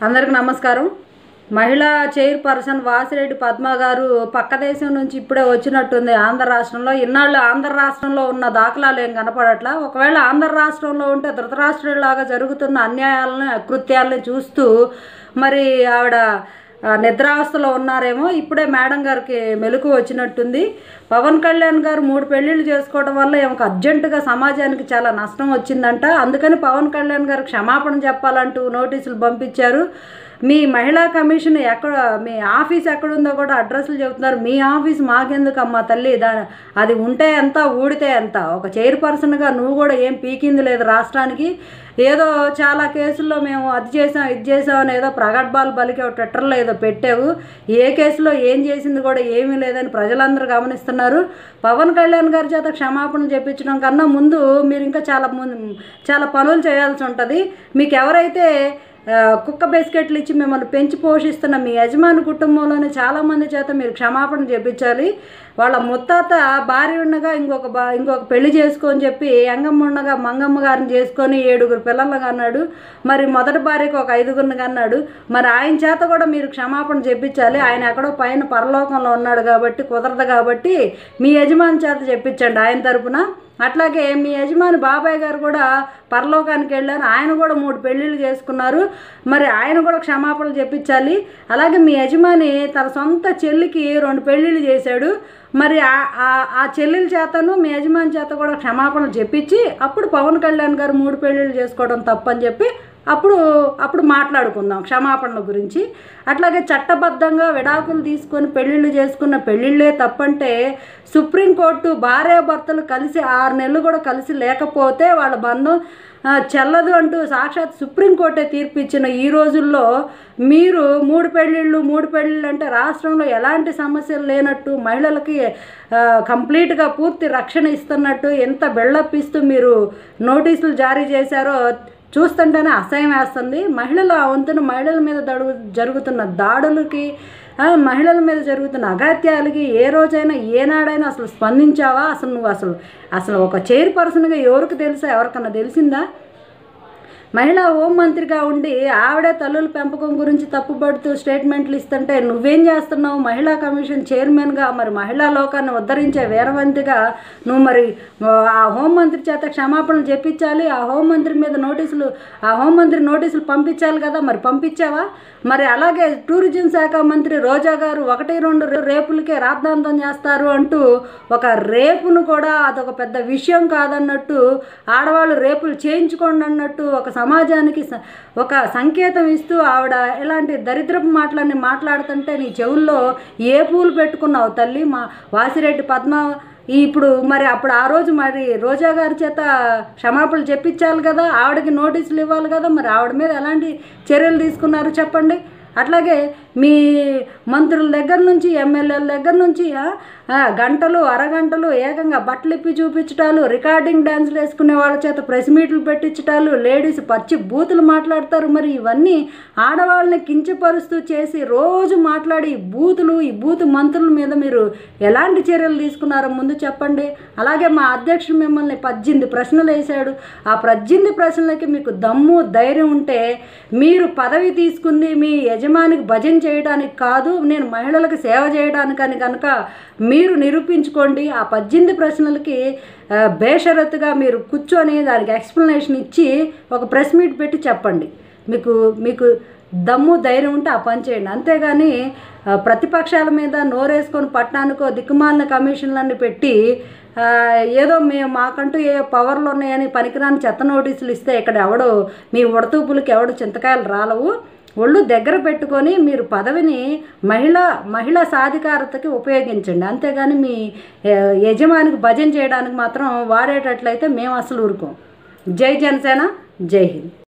అందరికి నమస్కారం మహిళా చైర్పర్సన్ వాసిరెడ్డి పద్మ గారు పక్క దేశం నుంచి ఇప్పుడే వచ్చినట్టుంది ఆంధ్ర రాష్ట్రంలో ఇన్నాళ్ళు ఆంధ్ర రాష్ట్రంలో ఉన్న దాఖలాలు ఏం కనపడట్లా ఒకవేళ ఆంధ్ర రాష్ట్రంలో ఉంటే ధృతరాష్ట్రంలాగా జరుగుతున్న అన్యాయాలను అకృత్యాలని చూస్తూ మరి ఆవిడ ఆ, నిద్రావస్థలో ఉన్నారేమో ఇప్పుడే మేడం గారికి మెలకు వచ్చినట్టుంది పవన్ కళ్యాణ్ గారు మూడు పెళ్ళిళ్ళు చేసుకోవడం వల్ల ఏమొక అర్జెంటుగా సమాజానికి చాలా నష్టం వచ్చిందంట అందుకని పవన్ కళ్యాణ్ గారు క్షమాపణ చెప్పాలంటూ నోటీసులు పంపించారు మీ మహిళా కమిషన్ ఎక్కడ మీ ఆఫీస్ ఎక్కడుందో కూడా అడ్రస్లు చెబుతున్నారు మీ ఆఫీస్ మాకెందుకు అమ్మా తల్లి దా అది ఉంటే ఎంత ఊడితే ఎంత ఒక చైర్పర్సన్గా నువ్వు కూడా ఏం పీకింది లేదు రాష్ట్రానికి ఏదో చాలా కేసుల్లో మేము అది చేసాం ఇది చేసాం అని ఏదో ప్రగడ్బాలు బలికి ఒక ట్విట్టర్లో ఏదో పెట్టావు ఏ కేసులో ఏం చేసింది కూడా ఏమీ లేదని ప్రజలందరూ గమనిస్తున్నారు పవన్ కళ్యాణ్ గారి చేత క్షమాపణ చెప్పించడం కన్నా ముందు మీరు ఇంకా చాలా ముందు చాలా పనులు చేయాల్సి ఉంటుంది మీకు ఎవరైతే ఆ, కుక్క బిస్కెట్లు ఇచ్చి మిమ్మల్ని పెంచి పోషిస్తున్న మీ యజమాని కుటుంబంలోనే చాలామంది చేత మీరు క్షమాపణ చెప్పించాలి వాళ్ళ ముత్తాత భార్య ఉండగా ఇంకొక బా ఇంకొక పెళ్లి చేసుకొని చెప్పి యంగమ్మ ఉండగా మంగమ్మ గారిని చేసుకొని ఏడుగురు పిల్లలను కన్నాడు మరి మొదటి భార్యకు ఒక ఐదుగురిని కన్నాడు మరి ఆయన చేత కూడా మీరు క్షమాపణ చెప్పించాలి ఆయన ఎక్కడో పైన పరలోకంలో ఉన్నాడు కాబట్టి కుదరదు కాబట్టి మీ యజమాని చేత చెప్పించండి ఆయన తరపున అట్లాగే మీ యజమాని బాబాయ్ గారు కూడా పరలోకానికి వెళ్ళారు ఆయన కూడా మూడు పెళ్ళిళ్ళు చేసుకున్నారు మరి ఆయన కూడా క్షమాపణలు చెప్పించాలి అలాగే మీ యజమాని తన సొంత చెల్లికి రెండు పెళ్ళిళ్ళు చేశాడు మరి ఆ- ఆ- ఆ చెల్లెల చేతను మీ యజమాని చేత కూడా క్షమాపణలు చెప్పించి అప్పుడు పవన్ కళ్యాణ్ గారు మూడు పెళ్ళిళ్ళు చేసుకోవడం తప్పని చెప్పి అప్పుడు అప్పుడు మాట్లాడుకుందాం క్షమాపణల గురించి అట్లాగే చట్టబద్ధంగా విడాకులు తీసుకొని పెళ్ళిళ్ళు చేసుకున్న పెళ్ళిళ్ళే తప్పంటే సుప్రీంకోర్టు భార్యాభర్తలు కలిసి ఆరు నెలలు కూడా కలిసి లేకపోతే వాళ్ళ బంధం ఆ, చెల్లదు అంటూ సాక్షాత్ సుప్రీంకోర్టే తీర్పు ఇచ్చిన ఈ రోజుల్లో మీరు మూడు పెళ్ళిళ్ళు మూడు పెళ్ళిళ్ళు అంటే రాష్ట్రంలో ఎలాంటి సమస్యలు లేనట్టు మహిళలకి ఆ, కంప్లీట్గా పూర్తి రక్షణ ఇస్తున్నట్టు ఎంత బిల్డప్ ఇస్తూ మీరు నోటీసులు జారీ చేశారో చూస్తుంటేనే అసహ్యం వేస్తుంది మహిళల వంతున మహిళల మీద దడుగు జరుగుతున్న దాడులకి ఆ, మహిళల మీద జరుగుతున్న అగాత్యాలకి ఏ రోజైనా ఏనాడైనా అసలు స్పందించావా అసలు నువ్వు అసలు అసలు ఒక చైర్పర్సన్గా ఎవరికి తెలుసా ఎవరికన్నా తెలిసిందా మహిళా హోంమంత్రిగా ఉండి ఆవిడే తల్లుల పెంపకం గురించి తప్పుపడుతూ స్టేట్మెంట్లు ఇస్తుంటే నువ్వేం చేస్తున్నావు మహిళా కమిషన్ చైర్మన్గా మరి మహిళా లోకాన్ని ఉద్ధరించే వీరవంతిగా నువ్వు మరి ఆ హోంమంత్రి చేత క్షమాపణలు చెప్పించాలి ఆ హోంమంత్రి మీద నోటీసులు ఆ హోంమంత్రి నోటీసులు పంపించాలి కదా మరి పంపించావా మరి అలాగే టూరిజం శాఖ మంత్రి రోజా గారు ఒకటి రెండు రే- రేపులకే రాద్ధాంతం చేస్తారు అంటూ ఒక రేపును కూడా అదొక పెద్ద విషయం కాదన్నట్టు ఆడవాళ్ళు రేపులు చేయించుకోండి అన్నట్టు ఒక సమాజానికి స- ఒక సంకేతం ఇస్తూ ఆవిడ ఇలాంటి దరిద్రపు మాటలన్నీ మాట్లాడుతుంటే నీ చెవుల్లో ఏ పూలు పెట్టుకున్నావు తల్లి మా వాసిరెడ్డి పద్మ ఈ ఇప్పుడు మరి అప్పుడు ఆ రోజు మరి రోజా గారి చేత క్షమాపణలు చెప్పించాలి కదా ఆవిడకి నోటీసులు ఇవ్వాలి కదా మరి ఆవిడ మీద ఎలాంటి చర్యలు తీసుకున్నారు చెప్పండి అట్లాగే మీ మంత్రుల దగ్గర నుంచి ఎమ్మెల్యేల దగ్గర నుంచి ఆ, ఆ, గంటలు అరగంటలు ఏకంగా బట్టలు ఇప్పి చూపించటాలు రికార్డింగ్ డ్యాన్సులు వేసుకునే వాళ్ళ చేత ప్రెస్ మీట్లు పెట్టించటాలు లేడీస్ పచ్చి బూతులు మాట్లాడతారు మరి ఇవన్నీ ఆడవాళ్ళని కించపరుస్తూ చేసి రోజు మాట్లాడి ఈ బూతులు ఈ బూతు మంత్రుల మీద మీరు ఎలాంటి చర్యలు తీసుకున్నారో ముందు చెప్పండి అలాగే మా అధ్యక్షుడు మిమ్మల్ని పద్దెనిమిది ప్రశ్నలు వేశాడు ఆ పద్దెనిమిది ప్రశ్నలకి మీకు దమ్ము ధైర్యం ఉంటే మీరు పదవి తీసుకుంది మీ యజమానికి భజన చేయడానికి కాదు నేను మహిళలకు సేవ చేయడానికని కనుక మీరు నిరూపించుకోండి ఆ పద్దెనిమిది ప్రశ్నలకి ఆ, బేషరతుగా మీరు కూర్చొని దానికి ఎక్స్ప్లెనేషన్ ఇచ్చి ఒక ప్రెస్ మీట్ పెట్టి చెప్పండి మీకు మీకు దమ్ము ధైర్యం ఉంటే ఆ పని చేయండి అంతేగాని ఆ, ప్రతిపక్షాల మీద నోరేసుకొని పట్టణానికో దిక్కుమాలిన కమిషన్లన్నీ పెట్టి ఆ, ఏదో మేము మాకంటూ ఏ పవర్లు ఉన్నాయని పనికిరాని చెత్త నోటీసులు ఇస్తే ఇక్కడ ఎవడు మీ ఉడతూపులకి ఎవడు చింతకాయలు రాలవు ఒళ్ళు దగ్గర పెట్టుకొని మీరు పదవిని మహిళ మహిళా సాధికారతకి ఉపయోగించండి అంతేగాని మీ ఆ, యజమానికి భజన చేయడానికి మాత్రం వాడేటట్లయితే మేము అసలు ఊరుకోం జై జనసేన జై హింద్